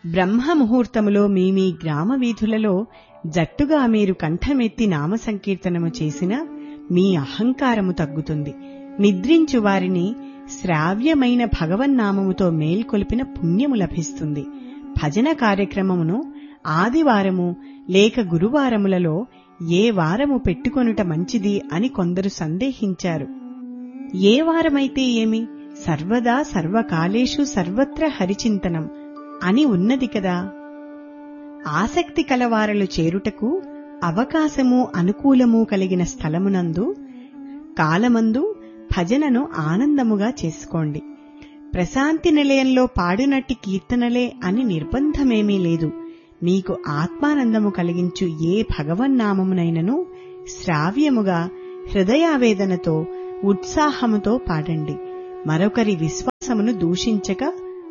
బ్రహ్మ ముహూర్తములో మీ మీ గ్రామ వీధులలో జట్టుగా మీరు కంఠమెత్తి నామ సంకీర్తనము చేసిన మీ అహంకారము తగ్గుతుంది నిద్రించు వారిని శ్రావ్యమైన భగవన్నామముతో మేల్కొల్పిన పుణ్యము లభిస్తుంది భజన కార్యక్రమమును ఆదివారము లేక గురువారములలో ఏ వారము పెట్టుకొనుట మంచిది అని కొందరు సందేహించారు ఏ వారమైతే ఏమి సర్వదా సర్వకాలేషు సర్వత్ర హరిచింతనం అని ఉన్నది కదా ఆసక్తి కలవారలు చేరుటకు అవకాశము అనుకూలము కలిగిన స్థలమునందు కాలమందు భజనను ఆనందముగా చేసుకోండి ప్రశాంతి నిలయంలో పాడినట్టి కీర్తనలే అని నిర్బంధమేమీ లేదు మీకు ఆత్మానందము కలిగించు ఏ భగవన్నామమునైనను శ్రావ్యముగా హృదయావేదనతో ఉత్సాహముతో పాడండి మరొకరి విశ్వాసమును దూషించక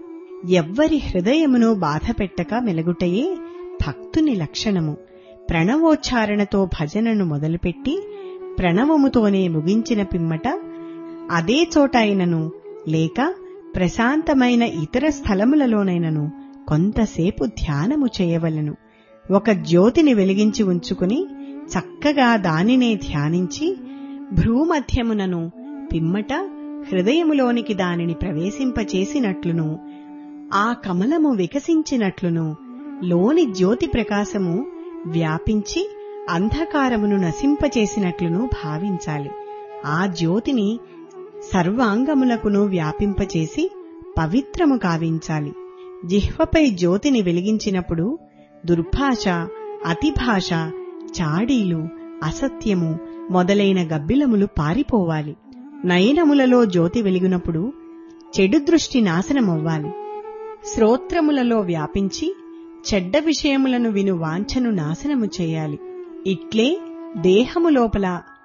ఎవ్వరి హృదయమును బాధపెట్టక మెలగుటయే భక్తుని లక్షణము ప్రణవోచ్చారణతో భజనను మొదలుపెట్టి ప్రణవముతోనే ముగించిన పిమ్మట అదే చోట అయినను లేక ప్రశాంతమైన ఇతర స్థలములలోనైనను కొంతసేపు ధ్యానము చేయవలను ఒక జ్యోతిని వెలిగించి ఉంచుకుని చక్కగా దానినే ధ్యానించి భ్రూమధ్యమునను పిమ్మట హృదయములోనికి దానిని ప్రవేశింపచేసినట్లును ఆ కమలము వికసించినట్లును లోని జ్యోతి ప్రకాశము వ్యాపించి అంధకారమును నశింపచేసినట్లును భావించాలి ఆ జ్యోతిని సర్వాంగములకును వ్యాపింపచేసి పవిత్రము కావించాలి జిహ్వపై జ్యోతిని వెలిగించినప్పుడు దుర్భాష అతిభాష చాడీలు అసత్యము మొదలైన గబ్బిలములు పారిపోవాలి నయనములలో జ్యోతి వెలిగినప్పుడు చెడు దృష్టి నాశనమవ్వాలి శ్రోత్రములలో వ్యాపించి చెడ్డ విషయములను విను వాంఛను నాశనము చేయాలి ఇట్లే దేహము లోపల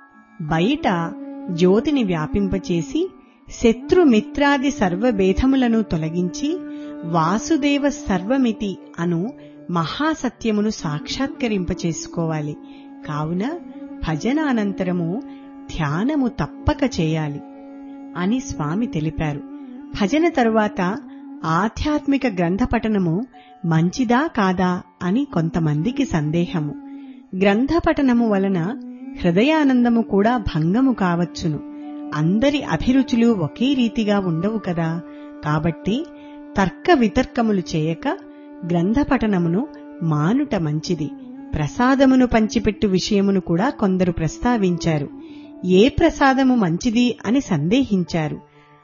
బయట జ్యోతిని వ్యాపింపచేసి శత్రుమిత్రాది సర్వభేదములను తొలగించి వాసుదేవ సర్వమితి అను మహాసత్యమును సాక్షాత్కరింపచేసుకోవాలి కావున భజనానంతరము ధ్యానము తప్పక చేయాలి అని స్వామి తెలిపారు భజన తరువాత ఆధ్యాత్మిక గ్రంథ పఠనము మంచిదా కాదా అని కొంతమందికి సందేహము గ్రంథ పఠనము వలన హృదయానందము కూడా భంగము కావచ్చును అందరి అభిరుచులు ఒకే రీతిగా ఉండవు కదా కాబట్టి తర్క వితర్కములు చేయక గ్రంథ పఠనమును మానుట మంచిది ప్రసాదమును పంచిపెట్టు విషయమును కూడా కొందరు ప్రస్తావించారు ఏ ప్రసాదము మంచిది అని సందేహించారు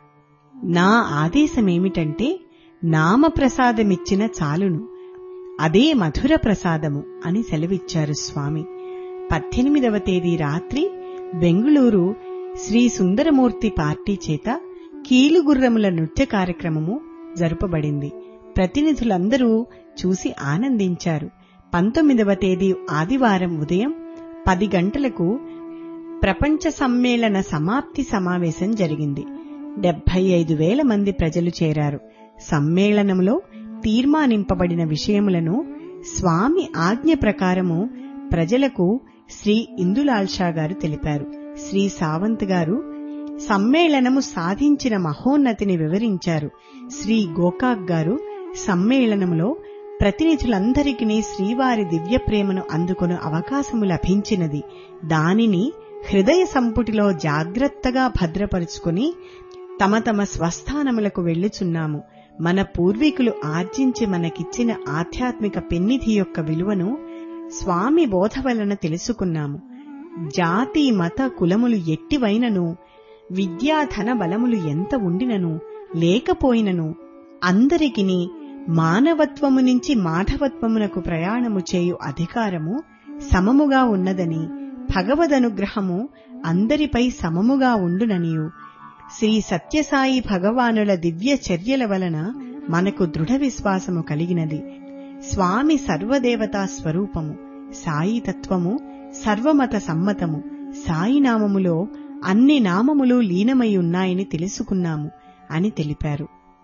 నా ఆదేశమేమిటంటే నామ ప్రసాదమిచ్చిన చాలును అదే మధుర ప్రసాదము అని సెలవిచ్చారు స్వామి పద్దెనిమిదవ తేదీ రాత్రి బెంగుళూరు శ్రీ సుందరమూర్తి పార్టీ చేత కీలుగుర్రముల నృత్య కార్యక్రమము జరుపబడింది ప్రతినిధులందరూ చూసి ఆనందించారు పంతొమ్మిదవ తేదీ ఆదివారం ఉదయం పది గంటలకు ప్రపంచ సమ్మేళన సమాప్తి సమావేశం జరిగింది డెబ్బై ఐదు వేల మంది ప్రజలు చేరారు సమ్మేళనములో తీర్మానింపబడిన విషయములను స్వామి ఆజ్ఞ ప్రకారము ప్రజలకు శ్రీ ఇందులాల్ షా గారు తెలిపారు శ్రీ సావంత్ గారు సమ్మేళనము సాధించిన మహోన్నతిని వివరించారు శ్రీ గోకాక్ గారు సమ్మేళనములో ప్రతినిధులందరికీ శ్రీవారి దివ్య ప్రేమను అందుకొను అవకాశము లభించినది దానిని హృదయ సంపుటిలో జాగ్రత్తగా భద్రపరుచుకుని తమ తమ స్వస్థానములకు వెళ్ళుచున్నాము మన పూర్వీకులు ఆర్జించి మనకిచ్చిన ఆధ్యాత్మిక పెన్నిధి యొక్క విలువను స్వామి బోధ వలన తెలుసుకున్నాము జాతి మత కులములు ఎట్టివైనను విద్యాధన బలములు ఎంత ఉండినను లేకపోయినను అందరికిని మానవత్వము నుంచి మాధవత్వమునకు ప్రయాణము చేయు అధికారము సమముగా ఉన్నదని భగవదనుగ్రహము అందరిపై సమముగా ఉండుననియు శ్రీ సత్యసాయి భగవానుల దివ్య చర్యల వలన మనకు దృఢ విశ్వాసము కలిగినది స్వామి సర్వదేవతా స్వరూపము సాయి తత్వము సర్వమత సమ్మతము సాయి నామములో అన్ని నామములు లీనమై ఉన్నాయని తెలుసుకున్నాము అని తెలిపారు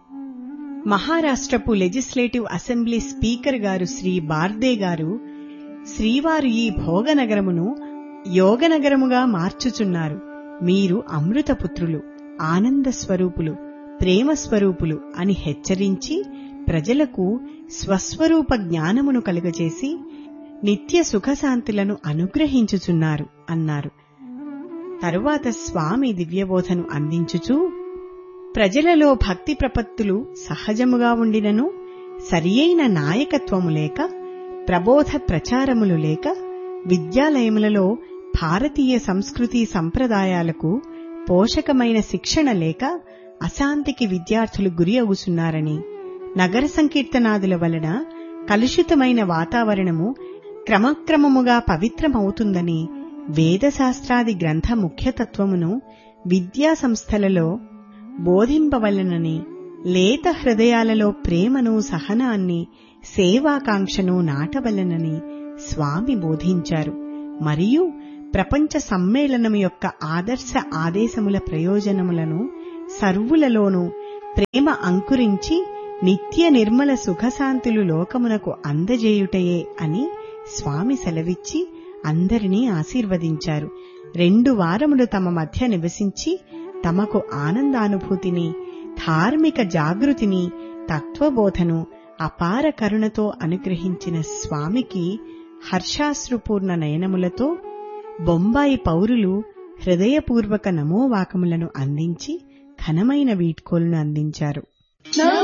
మహారాష్ట్రపు లెజిస్లేటివ్ అసెంబ్లీ స్పీకర్ గారు శ్రీ బార్దే గారు శ్రీవారు ఈ భోగనగరమును యోగనగరముగా మార్చుచున్నారు మీరు అమృతపుత్రులు ఆనంద స్వరూపులు ప్రేమ స్వరూపులు అని హెచ్చరించి ప్రజలకు స్వస్వరూప జ్ఞానమును కలుగజేసి నిత్య సుఖశాంతులను అనుగ్రహించుచున్నారు అన్నారు తరువాత స్వామి దివ్యబోధను అందించుచూ ప్రజలలో భక్తి ప్రపత్తులు సహజముగా ఉండినను సరియైన నాయకత్వము లేక ప్రబోధ ప్రచారములు లేక విద్యాలయములలో భారతీయ సంస్కృతి సంప్రదాయాలకు పోషకమైన శిక్షణ లేక అశాంతికి విద్యార్థులు గురి అవుతున్నారని నగర సంకీర్తనాదుల వలన కలుషితమైన వాతావరణము క్రమక్రమముగా పవిత్రమవుతుందని వేదశాస్త్రాది గ్రంథ ముఖ్యతత్వమును విద్యా సంస్థలలో బోధింపవలనని లేత హృదయాలలో ప్రేమను సహనాన్ని సేవాకాంక్షను నాటవలనని స్వామి బోధించారు మరియు ప్రపంచ సమ్మేళనం యొక్క ఆదర్శ ఆదేశముల ప్రయోజనములను సర్వులలోనూ ప్రేమ అంకురించి నిత్య నిర్మల సుఖశాంతులు లోకమునకు అందజేయుటయే అని స్వామి సెలవిచ్చి అందరినీ ఆశీర్వదించారు రెండు వారములు తమ మధ్య నివసించి తమకు ఆనందానుభూతిని ధార్మిక జాగృతిని తత్వబోధను అపార కరుణతో అనుగ్రహించిన స్వామికి హర్షాశ్రుపూర్ణ నయనములతో బొంబాయి పౌరులు హృదయపూర్వక నమోవాకములను అందించి ఘనమైన వీడ్కోలును అందించారు